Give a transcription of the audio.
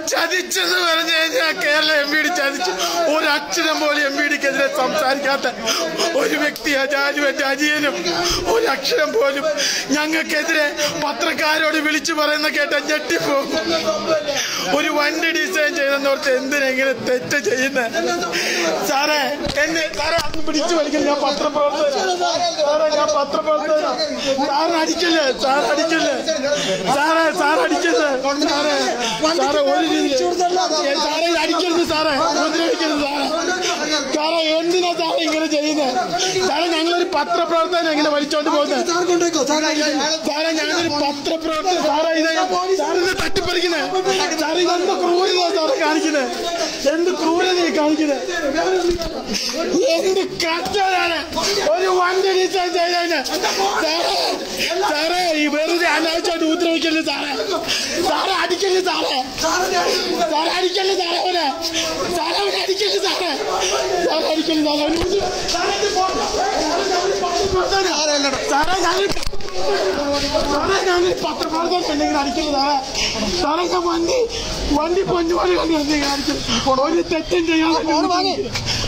ചതിച്ചെന്ന് പറഞ്ഞു കഴിഞ്ഞാൽ Kerala M P D ചതിച്ചു ഒരക്ഷരം പോലും എം പി ഡിക്കെതിരെ സംസാരിക്കാത്ത ഒരു വ്യക്തി അജാനും എന്റെ അജിയനും ഒരക്ഷരം പോലും ഞങ്ങൾക്കെതിരെ പത്രക്കാരോട് വിളിച്ചു പറയുന്ന കേട്ട ഞെട്ടിപ്പോകും ഒരു വണ്ടി ഡിസൈൻ ചെയ്തെന്നോർത്ത് എന്തിനെങ്ങനെ തെറ്റ് ചെയ്യുന്നത് സാറേ എന്നെ സാറേ അന്ന് പിടിച്ചു വലിക്കൽ ഞാൻ പത്രപ്രവർത്തകനാ സാറേ ഞാൻ പത്രപ്രവർത്തകനാ സാറ് അടിക്കല്ലേ സാർ അടിക്കല്ലേ സാറേ സാർ അടിക്കല്ലേ സാറേ സാറേ ഒരു രീതി സാറേ ഇത് അടിക്കരുത് സാറേ ഉപദ്രവിക്കരുത് സാറേ സാറേ എന്തിനാ സാറേ ഇങ്ങനെ ചെയ്യുന്നത് സാറേ ഞങ്ങളൊരു പത്രപ്രവർത്തകൻ എങ്ങനെ വലിച്ചോണ്ട് പോകുന്നത് സാർ കൊണ്ടേക്കോ സാർ സാറേ ഞാനൊരു പത്രപ്രവർത്തകൻ സാറേ ഇത് സാറിത് തട്ടിപ്പറിക്കുന്നത് സാറേ ഇതെന്ത് ക്രൂരത സാറേ കാണിക്കുന്നത് എന്ത് ക്രൂരതയെ കാണിക്കുന്നത് എന്ത് കഷ്ടമാണ് ഒരു വണ്ടി ഡിസൈൻ ചെയ്തതിന് സാറേ സാറേ ഈ വെറുതെ അനാവശ്യമായിട്ട് ഉപദ്രവിക്കല്ലേ സാറേ സാറേ അടിക്കല്ലേ സാറേ സാറേ അടിക്കല്ലേ സാറേ അവനെ സാറേ അവനെ അടിക്കല്ലേ സാറേ സാറേ അടിക്കല്ലേ സാറേ അവന് ഉപദ്ര- സാറേ ഇത് പോട്ടെ. സാറേ ഞങ്ങൾ സാറേ ഞാൻ പത്രപ്രവർത്തകൻ പെണ്ണിങ്ങനെ അടിക്കല് സാറേ സാറേ ഞാൻ വണ്ടി വണ്ടി പൊഞ്ഞുപോലെ കണ്ടു അടിക്കല് ഒരു തെറ്റും ചെയ്യാൻ